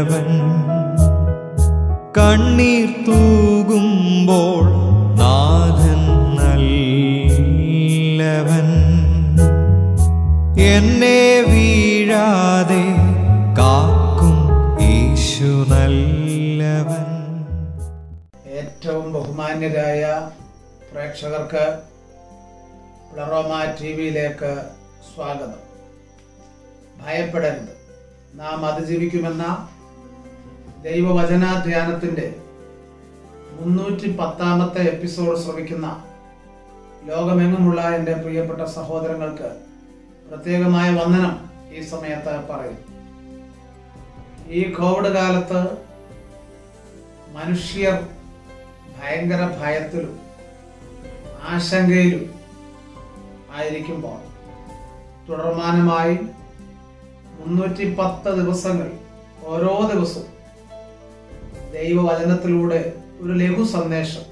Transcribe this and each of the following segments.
നല്ലവൻ കണ്ണീർ തൂകുമ്പോൾ നാഥൻ നല്ലവൻ എന്നെ വീഴാതെ കാക്കും യേശു നല്ലവൻ ഏറ്റവും ബഹുമാന്യരായ പ്രേക്ഷകർക്ക് പ്ലറോമ ടി വിയിലേക്ക് സ്വാഗതം ഭയപ്പെടരുത് നാം അതിജീവിക്കുമെന്ന ദൈവവചനാധ്യാനത്തിൻ്റെ മുന്നൂറ്റി പത്താമത്തെ എപ്പിസോഡ് ശ്രമിക്കുന്ന ലോകമെങ്ങുമുള്ള എൻ്റെ പ്രിയപ്പെട്ട സഹോദരങ്ങൾക്ക് പ്രത്യേകമായ വന്ദനം ഈ സമയത്ത് പറയും ഈ കോവിഡ് കാലത്ത് മനുഷ്യർ ഭയങ്കര ഭയത്തിലും ആശങ്കയിലും ആയിരിക്കുമ്പോൾ തുടർമാനമായി മുന്നൂറ്റി പത്ത് ദിവസങ്ങൾ ഓരോ ദിവസവും ദൈവവചനത്തിലൂടെ ഒരു ലഘു സന്ദേശം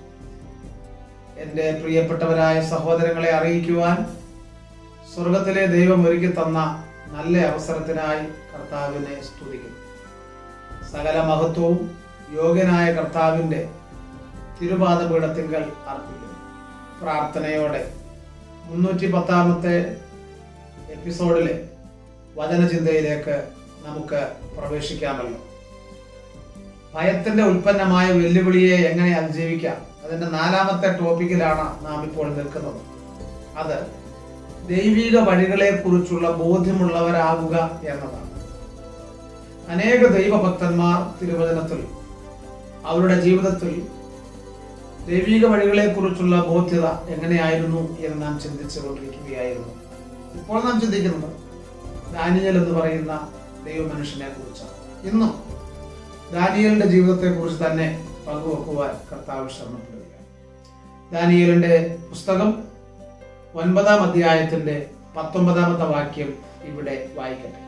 എൻ്റെ പ്രിയപ്പെട്ടവരായ സഹോദരങ്ങളെ അറിയിക്കുവാൻ സ്വർഗത്തിലെ ദൈവം ഒരുക്കി തന്ന നല്ല അവസരത്തിനായി കർത്താവിനെ സ്തുതിക്കുന്നു സകല മഹത്വവും യോഗ്യനായ കർത്താവിൻ്റെ തിരുപാദപീഠത്തിങ്കൽ അർപ്പിക്കുന്നു പ്രാർത്ഥനയോടെ മുന്നൂറ്റി പത്താമത്തെ എപ്പിസോഡിലെ വചനചിന്തയിലേക്ക് നമുക്ക് പ്രവേശിക്കാമല്ലോ ഭയത്തിന്റെ ഉൽപ്പന്നമായ വെല്ലുവിളിയെ എങ്ങനെ അതിജീവിക്കാം അതിന്റെ നാലാമത്തെ ടോപ്പിക്കിലാണ് നാം ഇപ്പോൾ നിൽക്കുന്നത് അത് ദൈവിക വഴികളെ കുറിച്ചുള്ള ബോധ്യമുള്ളവരാകുക എന്നതാണ് അനേക ദൈവഭക്തന്മാർ തിരുവചനത്തിൽ അവരുടെ ജീവിതത്തിൽ ദൈവിക വഴികളെ കുറിച്ചുള്ള ബോധ്യത എങ്ങനെയായിരുന്നു എന്ന് നാം ചിന്തിച്ചുകൊണ്ടിരിക്കുകയായിരുന്നു ഇപ്പോൾ നാം ചിന്തിക്കുന്നത് ദാനിയൽ എന്ന് പറയുന്ന ദൈവമനുഷ്യനെ കുറിച്ചാണ് ഇന്നും ദാനിയലിന്റെ ജീവിതത്തെ കുറിച്ച് തന്നെ പങ്കുവെക്കുവാൻ കർത്താവ് ശ്രമപ്പെടുകയാണ് ദാനിയലിന്റെ പുസ്തകം ഒൻപതാം അധ്യായത്തിന്റെ പത്തൊമ്പതാമത്തെ വാക്യം ഇവിടെ വായിക്കട്ടെ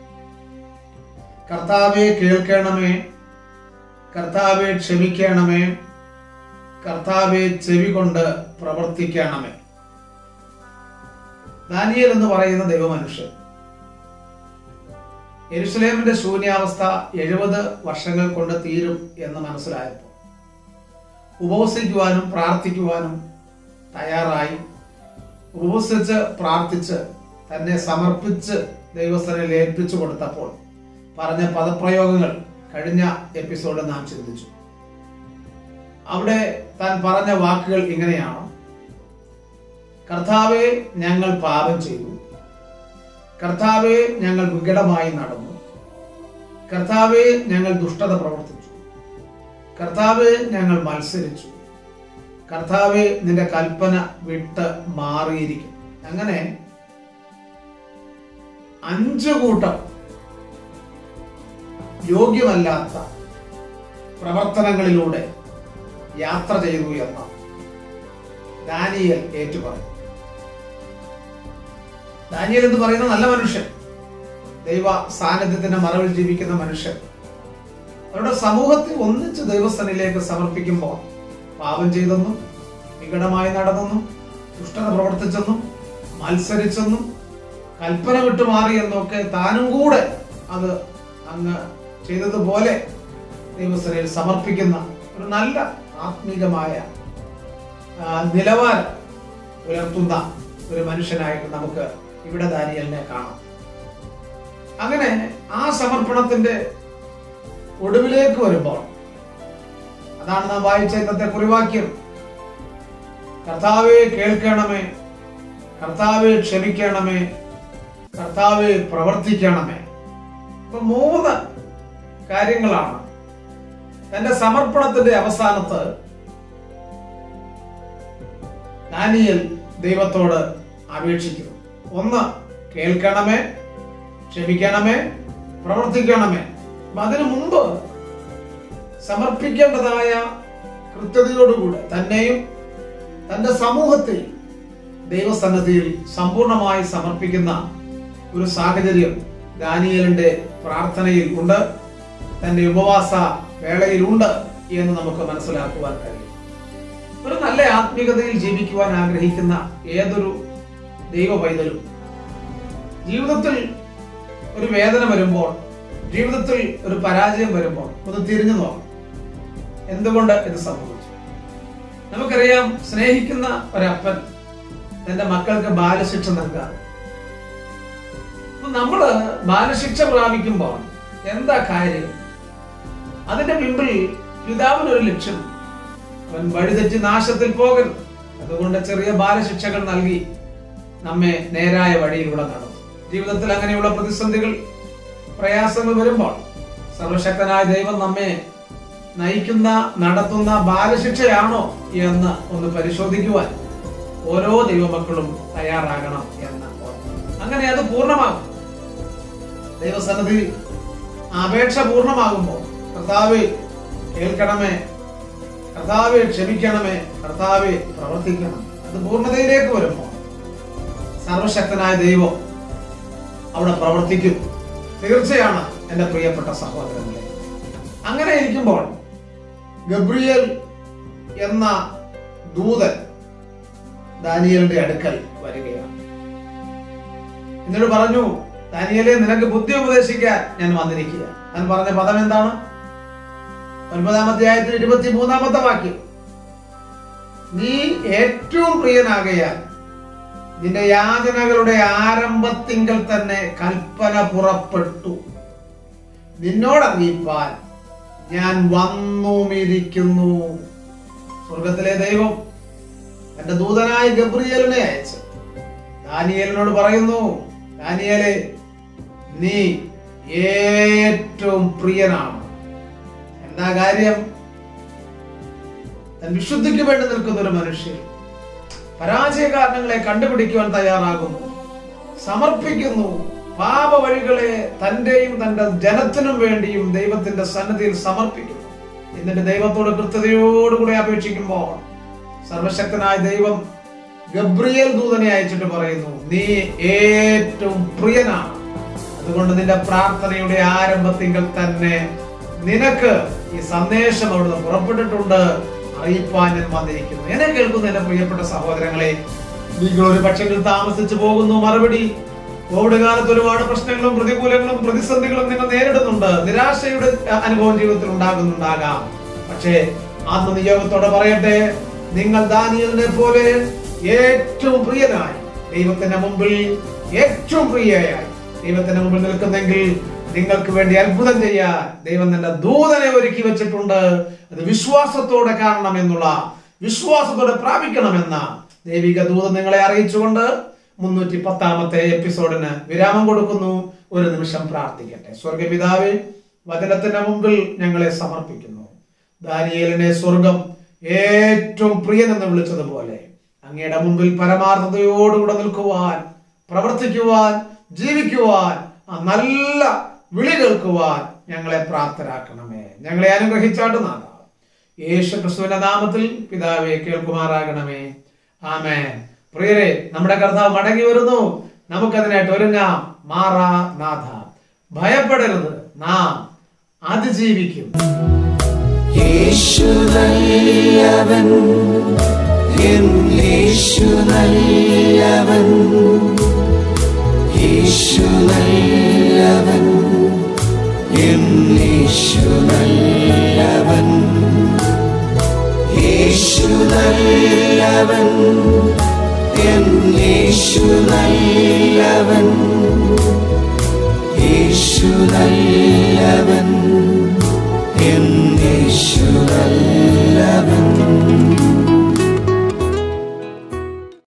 കർത്താവെ കേൾക്കണമേ കർത്താവെ ക്ഷമിക്കണമേ കർത്താവെ ചെവി കൊണ്ട് പ്രവർത്തിക്കണമേ ദാനിയൽ എന്ന് പറയുന്ന ദൈവമനുഷ്യൻ യെരുസലേമിന്റെ ശൂന്യാവസ്ഥ എഴുപത് വർഷങ്ങൾ കൊണ്ട് തീരും എന്ന് മനസ്സിലായപ്പോൾ ഉപവസിക്കുവാനും പ്രാർത്ഥിക്കുവാനും തയ്യാറായി ഉപവസിച്ച് പ്രാർത്ഥിച്ച് തന്നെ സമർപ്പിച്ച് ദൈവസ്ഥനിൽ ഏൽപ്പിച്ചു കൊടുത്തപ്പോൾ പറഞ്ഞ പദപ്രയോഗങ്ങൾ കഴിഞ്ഞ എപ്പിസോഡ് നാം ചിന്തിച്ചു അവിടെ താൻ പറഞ്ഞ വാക്കുകൾ ഇങ്ങനെയാണ് കർത്താവെ ഞങ്ങൾ പാപം ചെയ്തു കർത്താവെ ഞങ്ങൾ വികടമായി നടന്നു കർത്താവെ ഞങ്ങൾ ദുഷ്ടത പ്രവർത്തിച്ചു കർത്താവെ ഞങ്ങൾ മത്സരിച്ചു കർത്താവെ നിന്റെ കൽപ്പന വിട്ട് മാറിയിരിക്കും അങ്ങനെ അഞ്ചു കൂട്ടം യോഗ്യമല്ലാത്ത പ്രവർത്തനങ്ങളിലൂടെ യാത്ര ചെയ്തു എന്ന ദാനിയൽ ഏറ്റുപറഞ്ഞു ദാനിയൽ എന്ന് പറയുന്ന നല്ല മനുഷ്യൻ ദൈവ സാന്നിധ്യത്തിന്റെ മറവിൽ ജീവിക്കുന്ന മനുഷ്യൻ അവരുടെ സമൂഹത്തെ ഒന്നിച്ച് ദൈവസ്ഥനിലേക്ക് സമർപ്പിക്കുമ്പോൾ പാപം ചെയ്തെന്നും വികടമായി നടന്നെന്നും ദുഷ്ടത പ്രവർത്തിച്ചെന്നും മത്സരിച്ചെന്നും കൽപ്പന വിട്ടുമാറി എന്നൊക്കെ താനും കൂടെ അത് അങ്ങ് ചെയ്തതുപോലെ ദൈവസ്ഥനയിൽ സമർപ്പിക്കുന്ന ഒരു നല്ല ആത്മീകമായ ആ, നിലവാരം പുലർത്തുന്ന ഒരു മനുഷ്യനായിട്ട് നമുക്ക് ഇവിടെ ദാനിയലിനെ കാണാം അങ്ങനെ ആ സമർപ്പണത്തിന്റെ ഒടുവിലേക്ക് വരുമ്പോൾ അതാണ് നാം വായിച്ച ഇന്നത്തെ കുറിവാക്യം കർത്താവെ കേൾക്കണമേ കർത്താവെ ക്ഷമിക്കണമേ കർത്താവെ പ്രവർത്തിക്കണമേ ഇപ്പൊ മൂന്ന് കാര്യങ്ങളാണ് തന്റെ സമർപ്പണത്തിന്റെ അവസാനത്ത് ദാനിയൽ ദൈവത്തോട് അപേക്ഷിക്കുന്നു ഒന്ന് കേൾക്കണമേ ക്ഷമിക്കണമേ പ്രവർത്തിക്കണമേ അപ്പൊ അതിനു മുമ്പ് സമർപ്പിക്കേണ്ടതായ കൃത്യതയോടുകൂടെ തന്നെയും തന്റെ സമൂഹത്തെയും ദൈവസന്നദ്ധിയിൽ സമ്പൂർണമായി സമർപ്പിക്കുന്ന ഒരു സാഹചര്യം ദാനിയലിന്റെ പ്രാർത്ഥനയിൽ ഉണ്ട് തന്റെ ഉപവാസ വേളയിലുണ്ട് എന്ന് നമുക്ക് മനസ്സിലാക്കുവാൻ കഴിയും ഒരു നല്ല ആത്മീയതയിൽ ജീവിക്കുവാൻ ആഗ്രഹിക്കുന്ന ഏതൊരു ദൈവ പൈതലും ജീവിതത്തിൽ ഒരു വേദന വരുമ്പോൾ ജീവിതത്തിൽ ഒരു പരാജയം വരുമ്പോൾ ഒന്ന് തിരിഞ്ഞു നോക്കാം എന്തുകൊണ്ട് ഇത് സംഭവിച്ചു നമുക്കറിയാം സ്നേഹിക്കുന്ന ഒരപ്പൻ തന്റെ മക്കൾക്ക് ബാലശിക്ഷ നൽകാറ് അപ്പൊ നമ്മള് ബാലശിക്ഷ പ്രാപിക്കുമ്പോൾ എന്താ കാര്യം അതിന്റെ പിമ്പിൽ പിതാവിനൊരു ലക്ഷ്യം അവൻ വഴിതെറ്റി നാശത്തിൽ പോകരുത് അതുകൊണ്ട് ചെറിയ ബാലശിക്ഷകൾ നൽകി നമ്മെ നേരായ വഴിയിലൂടെ നടത്തും ജീവിതത്തിൽ അങ്ങനെയുള്ള പ്രതിസന്ധികൾ പ്രയാസങ്ങൾ വരുമ്പോൾ സർവശക്തനായ ദൈവം നമ്മെ നയിക്കുന്ന നടത്തുന്ന ബാലശിക്ഷയാണോ എന്ന് ഒന്ന് പരിശോധിക്കുവാൻ ഓരോ ദൈവമക്കളും തയ്യാറാകണം എന്ന് ഓർമ്മ. അങ്ങനെ അത് പൂർണ്ണമാകും ദൈവസന്നിധി അപേക്ഷ പൂർണ്ണമാകുമ്പോൾ കർത്താവ് കേൾക്കണമേ കർത്താവെ ക്ഷമിക്കണമേ കർത്താവെ പ്രവർത്തിക്കണം അത് പൂർണ്ണതയിലേക്ക് വരുമ്പോൾ സർവശക്തനായ ദൈവം അവിടെ പ്രവർത്തിക്കും തീർച്ചയാണ് എൻ്റെ പ്രിയപ്പെട്ട സഹോദരങ്ങളെ അങ്ങനെ ഇരിക്കുമ്പോൾ ഗബ്രിയൽ എന്ന ദൂതൻ ദാനിയലിന്റെ അടുക്കൽ വരികയാണ് എന്നിട്ട് പറഞ്ഞു ദാനിയലെ നിനക്ക് ബുദ്ധി ഉപദേശിക്കാൻ ഞാൻ വന്നിരിക്കുക ഞാൻ പറഞ്ഞ പദം എന്താണ് ഒൻപതാം അധ്യായത്തിൽ ഇരുപത്തി മൂന്നാമത്തെ വാക്യം നീ ഏറ്റവും പ്രിയനാകയാൽ നിന്റെ യാതനകളുടെ ആരംഭത്തിങ്കൽ തന്നെ കൽപ്പന പുറപ്പെട്ടു നിന്നോടറിയിപ്പാൻ ഞാൻ വന്നുമിരിക്കുന്നു സ്വർഗത്തിലെ ദൈവം തന്റെ ദൂതനായ ഗബ്രിയലിനെ അയച്ചു ദാനിയലിനോട് പറയുന്നു ദാനിയലെ നീ ഏറ്റവും പ്രിയനാണ് എന്താ കാര്യം തൻ വിശുദ്ധിക്ക് വേണ്ടി നിൽക്കുന്ന ഒരു മനുഷ്യൻ പരാജയ കാരണങ്ങളെ കണ്ടുപിടിക്കുവാൻ തയ്യാറാകുന്നു സമർപ്പിക്കുന്നു പാപ വഴികളെ തന്റെയും തന്റെ ജനത്തിനും വേണ്ടിയും ദൈവത്തിന്റെ സന്നദ്ധിയിൽ സമർപ്പിക്കുന്നു എന്നിട്ട് ദൈവത്തോട് കൃത്യതയോടുകൂടി അപേക്ഷിക്കുമ്പോൾ സർവശക്തനായ ദൈവം ഗബ്രിയേൽ ദൂതനെ അയച്ചിട്ട് പറയുന്നു നീ ഏറ്റവും പ്രിയനാണ് അതുകൊണ്ട് നിന്റെ പ്രാർത്ഥനയുടെ ആരംഭത്തിങ്കൽ തന്നെ നിനക്ക് ഈ സന്ദേശം അവിടുന്ന് പുറപ്പെട്ടിട്ടുണ്ട് അറിയിപ്പാൻ ഞാൻ വന്നിരിക്കുന്നു എന്നെ കേൾക്കുന്ന എന്റെ പ്രിയപ്പെട്ട സഹോദരങ്ങളെ നിങ്ങൾ ഒരു പക്ഷെങ്കിൽ താമസിച്ചു പോകുന്നു മറുപടി കോവിഡ് കാലത്ത് ഒരുപാട് പ്രശ്നങ്ങളും പ്രതികൂലങ്ങളും പ്രതിസന്ധികളും നിങ്ങൾ നേരിടുന്നുണ്ട് നിരാശയുടെ അനുഭവം ജീവിതത്തിൽ ഉണ്ടാകുന്നുണ്ടാകാം പക്ഷേ ആത്മനിയോഗത്തോടെ പറയട്ടെ നിങ്ങൾ ദാനിയലിനെ പോലെ ഏറ്റവും പ്രിയനായി ദൈവത്തിന്റെ മുമ്പിൽ ഏറ്റവും പ്രിയയായി ദൈവത്തിന്റെ മുമ്പിൽ നിൽക്കുന്നെങ്കിൽ നിങ്ങൾക്ക് വേണ്ടി അത്ഭുതം ചെയ്യാൻ ദൈവം തന്റെ ദൂതനെ ഒരുക്കി വെച്ചിട്ടുണ്ട് അത് വിശ്വാസത്തോടെ കാണണം എന്നുള്ള വിശ്വാസത്തോടെ പ്രാപിക്കണമെന്ന ദൈവിക ദൂതം നിങ്ങളെ അറിയിച്ചുകൊണ്ട് മുന്നൂറ്റി പത്താമത്തെ എപ്പിസോഡിന് വിരാമം കൊടുക്കുന്നു ഒരു നിമിഷം പ്രാർത്ഥിക്കട്ടെ സ്വർഗപിതാവേ വചനത്തിന്റെ മുമ്പിൽ ഞങ്ങളെ സമർപ്പിക്കുന്നു ദാനിയേലിനെ സ്വർഗം ഏറ്റവും പ്രിയനെന്ന് വിളിച്ചതുപോലെ അങ്ങയുടെ മുമ്പിൽ പരമാർത്ഥതയോടുകൂടെ നിൽക്കുവാൻ പ്രവർത്തിക്കുവാൻ ജീവിക്കുവാൻ ആ നല്ല വിളി കേൾക്കുവാൻ ഞങ്ങളെ പ്രാപ്തരാക്കണമേ ഞങ്ങളെ അനുഗ്രഹിച്ചാട്ട് നാഥ യേശു ക്രിസ്തുവിന്റെ നാമത്തിൽ പിതാവെ കേൾക്കുമാറാകണമേ ആമേ പ്രിയരെ നമ്മുടെ കർത്താവ് മടങ്ങി വരുന്നു നമുക്കതിനായിട്ട് ഒരുങ്ങാം മാറാ നാഥ ഭയപ്പെടരുത് നാം അതിജീവിക്കും യേശു നല്ലവൻ എൻ യേശു നല്ലവൻ യേശു നല്ലവൻ എൻ യേശു നല്ലവൻ യേശു നല്ലവൻ എൻ യേശു നല്ലവൻ യേശു നല്ലവൻ എൻ യേശു